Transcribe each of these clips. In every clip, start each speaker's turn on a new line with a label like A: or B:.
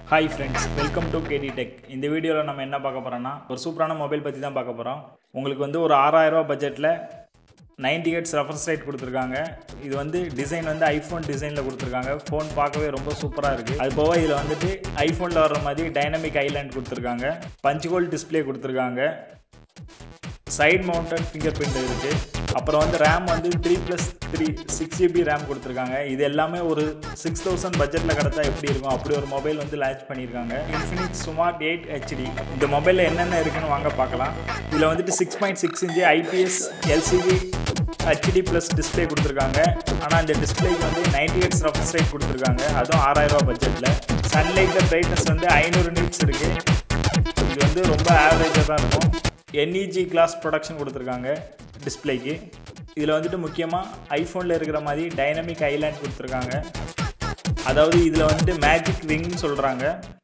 A: hi friends welcome to KD tech இந்த வீடியோவில் நம்ம என்ன பார்க்க போகிறோம்னா ஒரு சூப்பரான மொபைல் பற்றி தான் பார்க்க போகிறோம் உங்களுக்கு வந்து ஒரு ஆறாயிரரூபா பட்ஜெட்டில் 90 ஹெட்ஸ் ரெஃபரன்ஸ் ரேட் கொடுத்துருக்காங்க இது வந்து டிசைன் வந்து ஐஃபோன் டிசைனில் கொடுத்துருக்காங்க ஃபோன் பார்க்கவே ரொம்ப சூப்பராக இருக்குது அது போக இதில் வந்துட்டு ஐஃபோனில் வர்ற மாதிரி டைனமிக் ஐலாண்ட் கொடுத்துருக்காங்க பஞ்ச் கோல் டிஸ்ப்ளே கொடுத்துருக்காங்க சைட் மவுண்டட் ஃபிங்கர் பிரிண்ட் இருக்குது அப்புறம் வந்து ரேம் வந்து three plus three six GB RAM கொடுத்துருக்காங்க இது எல்லாமே ஒரு சிக்ஸ் தௌசண்ட் பட்ஜெட்டில் கிடச்சா எப்படி இருக்கும் அப்படி ஒரு மொபைல் வந்து லான்ச் பண்ணியிருக்காங்க இன்ஃபினிக்ஸ் ஸ்மார்ட் எயிட் ஹெச்டி இந்த மொபைலில் என்னென்ன இருக்குன்னு வாங்க பார்க்கலாம் இதில் வந்துட்டு six point six inch IPS LCD HD plus display கொடுத்துருக்காங்க ஆனால் இந்த டிஸ்பிளேக்கு வந்து நைன்டி ஹெட்ஸ் ரெஃபரன்ஸ் ரேட் கொடுத்துருக்காங்க அதுவும் ஆறாயிரரூபா பட்ஜெட்டில் சன்லைட்டில் பிரைட்னஸ் வந்து ஐநூறு நிட்ஸ் இருக்குது இது வந்து ரொம்ப ஆவரேஜாக தான் இருக்கும் என்இஜி கிளாஸ் ப்ரொடக்ஷன் கொடுத்துருக்காங்க டிஸ்பிளேக்கு இதில் வந்துட்டு முக்கியமாக ஐஃபோனில் இருக்கிற மாதிரி டைனமிக் ஐலாண்ட் கொடுத்துருக்காங்க அதாவது இதில் வந்துட்டு மேஜிக் ரிங்னு சொல்கிறாங்க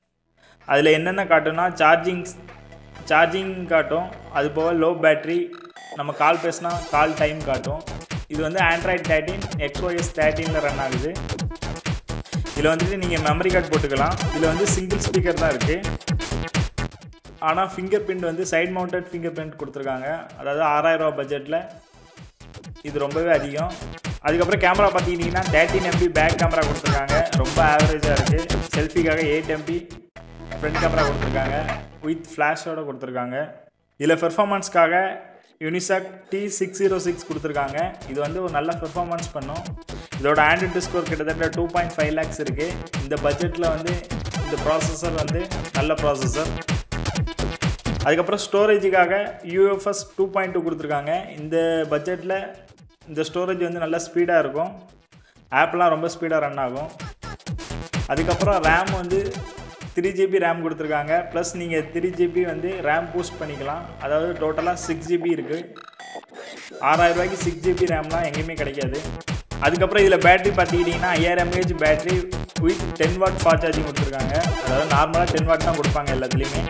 A: அதில் என்னென்ன காட்டும்னா சார்ஜிங் சார்ஜிங் காட்டும் அது போக லோ பேட்ரி நம்ம கால் பேசினா கால் டைம் காட்டும் இது வந்து ஆண்ட்ராய்ட் தேர்ட்டின் எக்ஸ்ஓஎஸ் தேர்ட்டீனில் ரன் ஆகுது இதில் வந்துட்டு நீங்கள் மெமரி கார்டு போட்டுக்கலாம் இதில் வந்து சிங்கிள் ஸ்பீக்கர் தான் இருக்குது ஆனால் ஃபிங்கர் பிரிண்ட் வந்து சைட் மவுண்டட் ஃபிங்கர் பிரிண்ட் கொடுத்துருக்காங்க அதாவது ஆறாயிரரூபா பட்ஜெட்டில் இது ரொம்பவே அதிகம் அதுக்கப்புறம் கேமரா பார்த்துக்கிட்டிங்கன்னா தேர்ட்டின் எம்பி பேக் கேமரா கொடுத்துருக்காங்க ரொம்ப ஆவரேஜாக இருக்குது செல்ஃபிக்காக எயிட் எம்பி ஃப்ரண்ட் கேமரா கொடுத்துருக்காங்க வித் ஃப்ளாஷோட கொடுத்துருக்காங்க இதில் பெர்ஃபார்மன்ஸ்க்காக Unisoc T six zero six கொடுத்துருக்காங்க இது வந்து ஒரு நல்ல பெர்ஃபார்மன்ஸ் பண்ணும் இதோட ஆண்ட்ராய்டு ஸ்கோர் கிட்டத்தட்ட டூ பாயிண்ட் ஃபைவ் லேக்ஸ் இருக்குது இந்த பட்ஜெட்டில் வந்து இந்த ப்ராசஸர் வந்து நல்ல ப்ராசஸர் அதுக்கப்புறம் ஸ்டோரேஜுக்காக யூஎஃப்எஸ் டூ பாயிண்ட் டூ கொடுத்துருக்காங்க இந்த பட்ஜெட்டில் இந்த ஸ்டோரேஜ் வந்து நல்லா ஸ்பீடாக இருக்கும் ஆப்லாம் ரொம்ப ஸ்பீடாக ரன் ஆகும் அதுக்கப்புறம் ரேம் வந்து த்ரீ ஜிபி ரேம் கொடுத்துருக்காங்க ப்ளஸ் நீங்கள் த்ரீ ஜிபி வந்து ரேம் பூஸ்ட் பண்ணிக்கலாம் அதாவது டோட்டலாக சிக்ஸ் ஜிபி இருக்குது ஆறாயிரம் ரூபாய்க்கு சிக்ஸ் ஜிபி ரேம்லாம் எங்கேயுமே கிடைக்காது அதுக்கப்புறம் இதில் பேட்டரி பார்த்துக்கிட்டிங்கன்னா ஐயாயிரம் mAh battery with ten watt fast charging கொடுத்துருக்காங்க அதாவது நார்மலாக டென் வாட் தான் கொடுப்பாங்க எல்லாத்துலேயுமே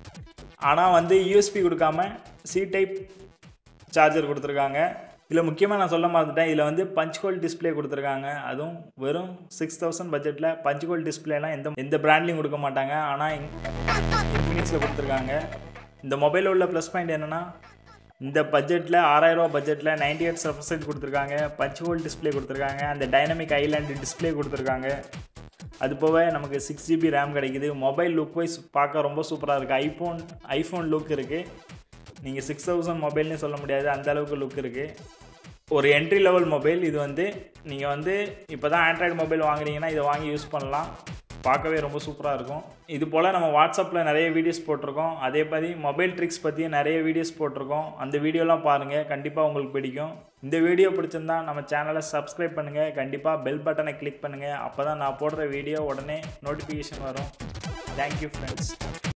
A: ஆனால் வந்து யூஎஸ்பி கொடுக்காம சி டைப் சார்ஜர் கொடுத்துருக்காங்க இதில் முக்கியமாக நான் சொல்ல மறந்துட்டேன் இதில் வந்து பஞ்ச் ஹோல் டிஸ்பிளே கொடுத்துருக்காங்க அதுவும் வெறும் சிக்ஸ் தௌசண்ட் பட்ஜெட்டில் பஞ்ச் ஹோல் டிஸ்பிளேலாம் எந்த எந்த பிராண்ட்லையும் கொடுக்க மாட்டாங்க ஆனால் இன்ஃபினிக்ஸில் கொடுத்துருக்காங்க இந்த மொபைலில் உள்ள ப்ளஸ் பாயிண்ட் என்னென்னா இந்த பட்ஜெட்டில் ஆறாயிரரூபா பட்ஜெட்டில் நைன்டி எயிட் சப்சைட் கொடுத்துருக்காங்க பஞ்ச் ஹோல் டிஸ்பிளே கொடுத்துருக்காங்க அந்த டைனமிக் ஐலாண்டு டிஸ்பிளே கொடுத்துருக்காங்க அது போக நமக்கு சிக்ஸ் ஜிபி ரேம் கிடைக்குது மொபைல் லுக் வைஸ் பார்க்க ரொம்ப சூப்பராக இருக்குது ஐஃபோன் ஐஃபோன் லுக் இருக்குது நீங்கள் சிக்ஸ் தௌசண்ட் மொபைல்னே சொல்ல முடியாது அந்த அளவுக்கு லுக் இருக்குது ஒரு என்ட்ரி லெவல் மொபைல் இது வந்து நீங்கள் வந்து இப்போ தான் ஆண்ட்ராய்டு மொபைல் வாங்குறீங்கன்னா இதை வாங்கி யூஸ் பண்ணலாம் பார்க்கவே ரொம்ப சூப்பராக இருக்கும் இது போல் நம்ம வாட்ஸ்அப்பில் நிறைய வீடியோஸ் போட்டிருக்கோம் அதே மாதிரி மொபைல் ட்ரிக்ஸ் பற்றியும் நிறைய வீடியோஸ் போட்டிருக்கோம் அந்த வீடியோலாம் பாருங்கள் கண்டிப்பாக உங்களுக்கு பிடிக்கும் இந்த வீடியோ பிடிச்சிருந்தா நம்ம சேனலை சப்ஸ்கிரைப் பண்ணுங்கள் கண்டிப்பாக பெல் பட்டனை கிளிக் பண்ணுங்கள் அப்போ தான் நான் போடுற வீடியோ உடனே நோட்டிஃபிகேஷன் வரும் தேங்க்யூ ஃப்ரெண்ட்ஸ்